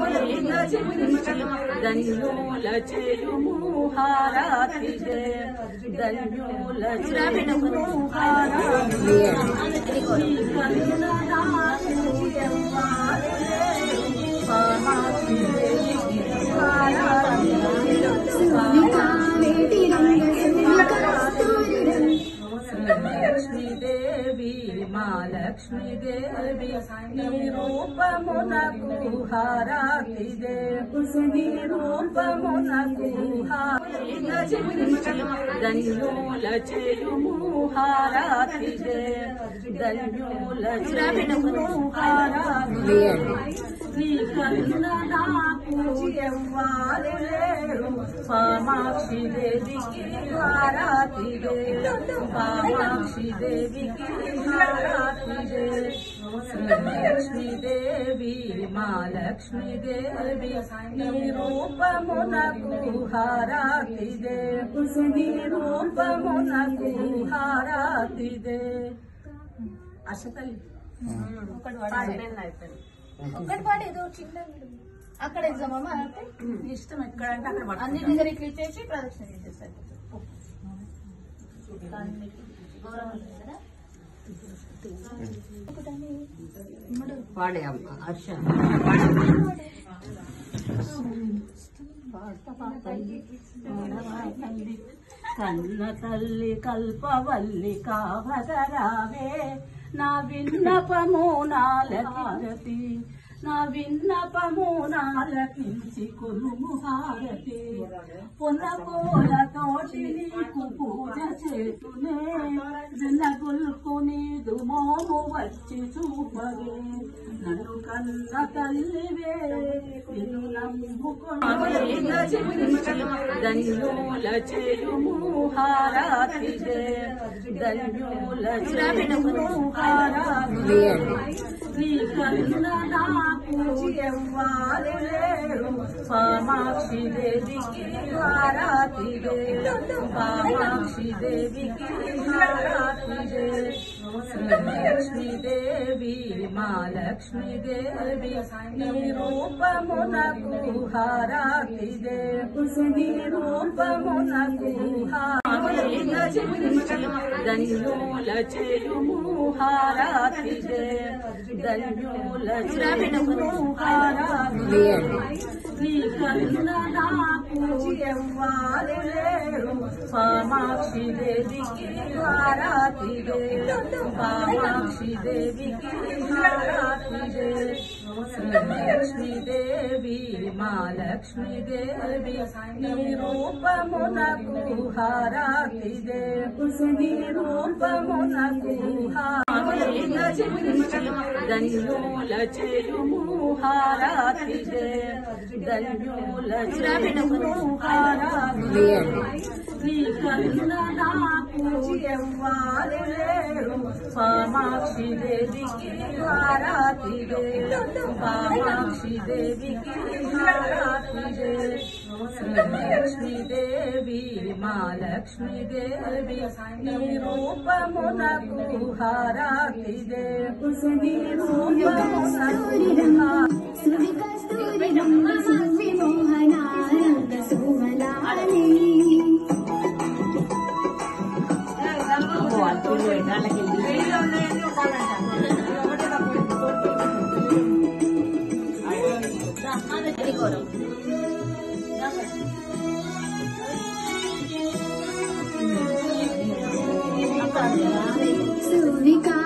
ధన్యుల చేయుము హారాతిదే ధన్యుల చేయుము హారాతిదే నీ కరుణ నాకు ఎవ్వారు లేరు. కామాక్షిదే హారాతిదే లక్ష్మీదేవి మా లక్ష్మీదేవి నీ రూపమునకు హారాతిదే నీ రూపమునకు ధన్యుల చేయుము హారాతిదే ధన్యుల చేయుము హారాతిదే నీ కరుణ నాకు ఎవ్వారు లేరు కామాక్షి దేవికి హారాతిదే కామాక్షి దేవికి హారాతిదే లక్ష్మీదేవి మా లక్ష్మీదేవి నీ రూపమునకు హారాతిదే నీ రూపమునకు హారాతిదే అసతల్లి ఒకటి అయిపోయింది ఒక్కటి పాడు ఏదో చిన్న అక్కడ ఎగ్జామ్ ఇష్టం ఎక్కడంటే అక్కడ పడుతుంది. అన్ని దగ్గర క్లిక్ చేసి ప్రదక్షిణ చేసేసారు పాడే అమ్మ హర్ష కన్న తల్లి కల్పవల్లి కావగరావే నా విన్నపము నాలకి నా విన్నపము నాలకించి కొనుము హారతి పొన్నకోల తోటి నీకు పూజ చేతునే జనగుల్కు నీదు మోము వచ్చి చూపవే నన్ను కన్న తల్లివే నిన్ను నమ్ముకొని ధన్యుల చేయుము హారాతిదే ధన్యుల చేయుము హారాతిదే నీ కరుణ నాకు ఎవ్వారు లేరు కామాక్షి దేవికి హారాతిదే కామాక్షి దేవికి హారాతిదే లక్ష్మీదేవి మా లక్ష్మీదేవి నీ రూపమునకు హారాతిదే నీ రూపమునకు ధన్యుల చేయుము హారాతిదే ధన్యుల చేయుము హారాతిదే నీ కరుణ నాకు ఎవ్వారు లేరు కామాక్షి దేవికి హారాతిదే కామాక్షి దేవికి హారాతిదే లక్ష్మీదేవి మా లక్ష్మీదేవి నీ రూపమునకు హారాతిదే నీ రూపమునకు ధన్యుల చేయుము హారాతిదే ధన్యుల చేయుము హారాతిదే నీ కరుణ నాకు ఎవ్వారు లేరు కామాక్షి దేవికి హారాతిదే కామాక్షి దేవికి హారాతిదే లక్ష్మీదేవి మా లక్ష్మీదేవి నీ రూపమునకు హారాతిదే నీ రూపమునకు సువికా